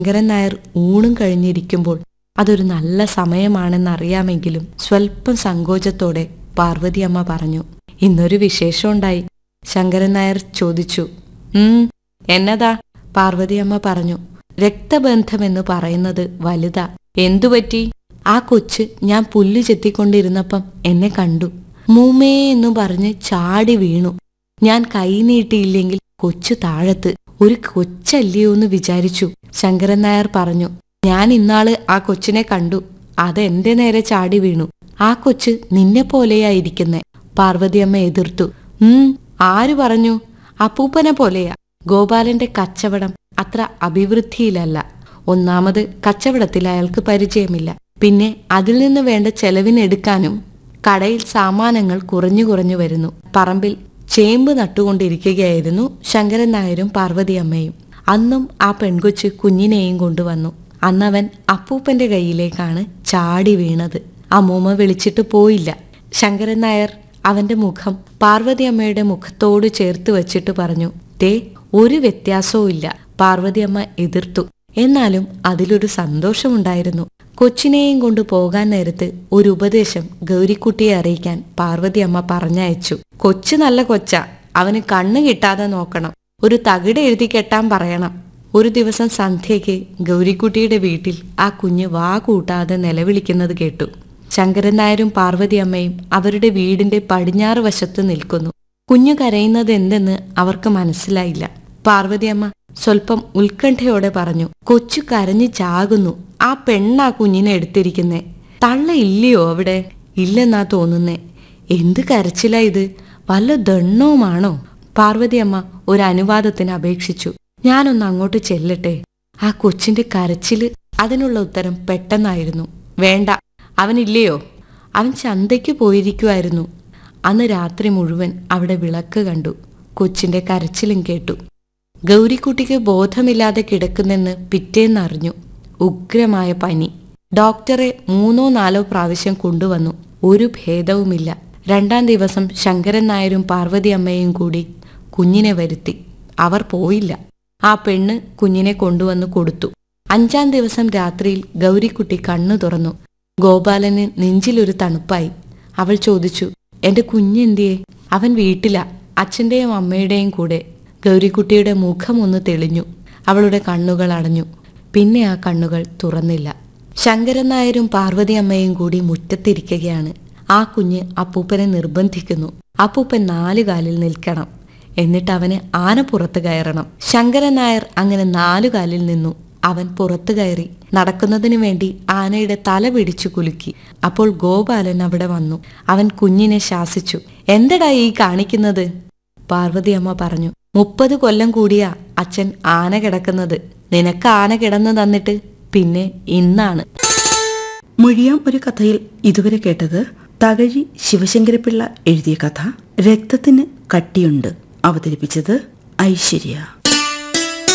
ശങ്കരൻ നായർ ഊണും കഴിഞ്ഞിരിക്കുമ്പോൾ അതൊരു നല്ല സമയമാണെന്നറിയാമെങ്കിലും സ്വൽപ്പം സങ്കോചത്തോടെ പാർവതിയമ്മ പറഞ്ഞു ഇന്നൊരു വിശേഷമുണ്ടായി ശങ്കരൻ നായർ ചോദിച്ചു ഉം എന്നതാ പാർവതിയമ്മ പറഞ്ഞു രക്തബന്ധമെന്ന് പറയുന്നത് വലുതാ എന്തുപറ്റി ആ കൊച്ച് ഞാൻ പുല്ല് ചെത്തിക്കൊണ്ടിരുന്നപ്പം എന്നെ കണ്ടു മൂമേ എന്ന് പറഞ്ഞ് ചാടി വീണു ഞാൻ കൈ നീട്ടിയില്ലെങ്കിൽ കൊച്ചു താഴത്ത് ഒരു കൊച്ചല്ലയോ എന്ന് വിചാരിച്ചു ശങ്കരൻ നായർ പറഞ്ഞു ഞാൻ ഇന്നാള് ആ കൊച്ചിനെ കണ്ടു അതെന്റെ നേരെ ചാടി വീണു ആ കൊച്ച് നിന്നെ പോലെയായിരിക്കുന്നെ പാർവതിയമ്മ എതിർത്തു ഉം ആര് പറഞ്ഞു അപ്പൂപ്പനെ പോലെയാ ഗോപാലന്റെ കച്ചവടം അത്ര അഭിവൃദ്ധിയിലല്ല ഒന്നാമത് കച്ചവടത്തിൽ അയാൾക്ക് പരിചയമില്ല പിന്നെ അതിൽ നിന്ന് വേണ്ട ചെലവിനെടുക്കാനും കടയിൽ സാമാനങ്ങൾ കുറഞ്ഞു കുറഞ്ഞു വരുന്നു പറമ്പിൽ ചേമ്പ് നട്ടുകൊണ്ടിരിക്കുകയായിരുന്നു ശങ്കരൻ നായരും പാർവതിയമ്മയും അന്നും ആ പെൺകൊച്ച് കുഞ്ഞിനെയും കൊണ്ടുവന്നു അന്നവൻ അപ്പൂപ്പന്റെ കയ്യിലേക്കാണ് ചാടി വീണത് അമ്മൂമ്മ വിളിച്ചിട്ട് പോയില്ല ശങ്കരൻ നായർ അവന്റെ മുഖം പാർവതിയമ്മയുടെ മുഖത്തോട് ചേർത്ത് വെച്ചിട്ട് പറഞ്ഞു തേ ഒരു വ്യത്യാസവും ഇല്ല പാർവതിയമ്മ എതിർത്തു എന്നാലും അതിലൊരു സന്തോഷമുണ്ടായിരുന്നു കൊച്ചിനെയും കൊണ്ട് പോകാൻ നേരത്ത് ഒരു ഉപദേശം ഗൗരിക്കുട്ടിയെ അറിയിക്കാൻ പാർവതിയമ്മ പറഞ്ഞയച്ചു കൊച്ചു നല്ല കൊച്ച അവന് കണ്ണ് കിട്ടാതെ നോക്കണം ഒരു തകിട് എഴുതി കെട്ടാൻ പറയണം ഒരു ദിവസം സന്ധ്യയ്ക്ക് ഗൗരിക്കുട്ടിയുടെ വീട്ടിൽ ആ കുഞ്ഞ് വാ കൂട്ടാതെ നിലവിളിക്കുന്നത് കേട്ടു ശങ്കരൻ നായരും പാർവതിയമ്മയും അവരുടെ വീടിന്റെ പടിഞ്ഞാറ് വശത്ത് നിൽക്കുന്നു കുഞ്ഞു കരയുന്നത് എന്തെന്ന് അവർക്ക് മനസ്സിലായില്ല പാർവതിയമ്മ സ്വൽപ്പം ഉത്കണ്ഠയോടെ പറഞ്ഞു കൊച്ചു കരഞ്ഞു ചാകുന്നു ആ പെണ്ണാ കുഞ്ഞിനെ എടുത്തിരിക്കുന്നേ തള്ള ഇല്ലയോ അവിടെ ഇല്ലെന്നാ തോന്നുന്നേ എന്ത് കരച്ചിലാ ഇത് വല്ല ദണ്ണവുമാണോ പാർവതിയമ്മ ഒരു അനുവാദത്തിന് അപേക്ഷിച്ചു ഞാനൊന്ന് അങ്ങോട്ട് ചെല്ലട്ടെ ആ കൊച്ചിന്റെ കരച്ചില് അതിനുള്ള ഉത്തരം പെട്ടെന്നായിരുന്നു വേണ്ട അവനില്ലയോ അവൻ ചന്തയ്ക്ക് പോയിരിക്കുമായിരുന്നു അന്ന് രാത്രി മുഴുവൻ അവിടെ വിളക്ക് കണ്ടു കൊച്ചിന്റെ കരച്ചിലും കേട്ടു ഗൗരിക്കുട്ടിക്ക് ബോധമില്ലാതെ കിടക്കുന്നെന്ന് പിറ്റേന്നറിഞ്ഞു ഉഗ്രമായ പനി ഡോക്ടറെ മൂന്നോ നാലോ പ്രാവശ്യം കൊണ്ടുവന്നു ഒരു ഭേദവുമില്ല രണ്ടാം ദിവസം ശങ്കരൻ നായരും പാർവതിയമ്മയും കൂടി കുഞ്ഞിനെ വരുത്തി അവർ പോയില്ല ആ പെണ്ണ് കുഞ്ഞിനെ കൊണ്ടുവന്ന് കൊടുത്തു അഞ്ചാം ദിവസം രാത്രിയിൽ ഗൗരിക്കുട്ടി കണ്ണു തുറന്നു ഗോപാലന് നെഞ്ചിലൊരു തണുപ്പായി അവൾ ചോദിച്ചു എന്റെ കുഞ്ഞെന്തിയെ അവൻ വീട്ടിലാ അച്ഛന്റെയും അമ്മയുടെയും കൂടെ ഗൗരിക്കുട്ടിയുടെ മുഖം ഒന്ന് തെളിഞ്ഞു അവളുടെ കണ്ണുകൾ അടഞ്ഞു പിന്നെ ആ കണ്ണുകൾ തുറന്നില്ല ശങ്കരൻ നായരും പാർവതിയമ്മയും കൂടി മുറ്റത്തിരിക്കുകയാണ് ആ കുഞ്ഞ് അപ്പൂപ്പനെ നിർബന്ധിക്കുന്നു അപ്പൂപ്പൻ നാലു കാലിൽ നിൽക്കണം എന്നിട്ട് അവന് ആന പുറത്ത് കയറണം ശങ്കരൻ നായർ അങ്ങനെ നാലു കാലിൽ നിന്നു അവൻ പുറത്തു കയറി നടക്കുന്നതിനു വേണ്ടി ആനയുടെ തല പിടിച്ചു കുലുക്കി അപ്പോൾ ഗോപാലൻ അവിടെ വന്നു അവൻ കുഞ്ഞിനെ ശാസിച്ചു എന്തടാ ഈ കാണിക്കുന്നത് പാർവതിയമ്മ പറഞ്ഞു മുപ്പത് കൊല്ലം കൂടിയാ അച്ഛൻ ആന കിടക്കുന്നത് നിനക്ക് ആന കിടന്നു തന്നിട്ട് പിന്നെ ഇന്നാണ് മൊഴിയാം ഒരു കഥയിൽ ഇതുവരെ കേട്ടത് തകഴി ശിവശങ്കരപിള്ള എഴുതിയ കഥ രക്തത്തിന് കട്ടിയുണ്ട് അവതരിപ്പിച്ചത് ഐശ്വര്യ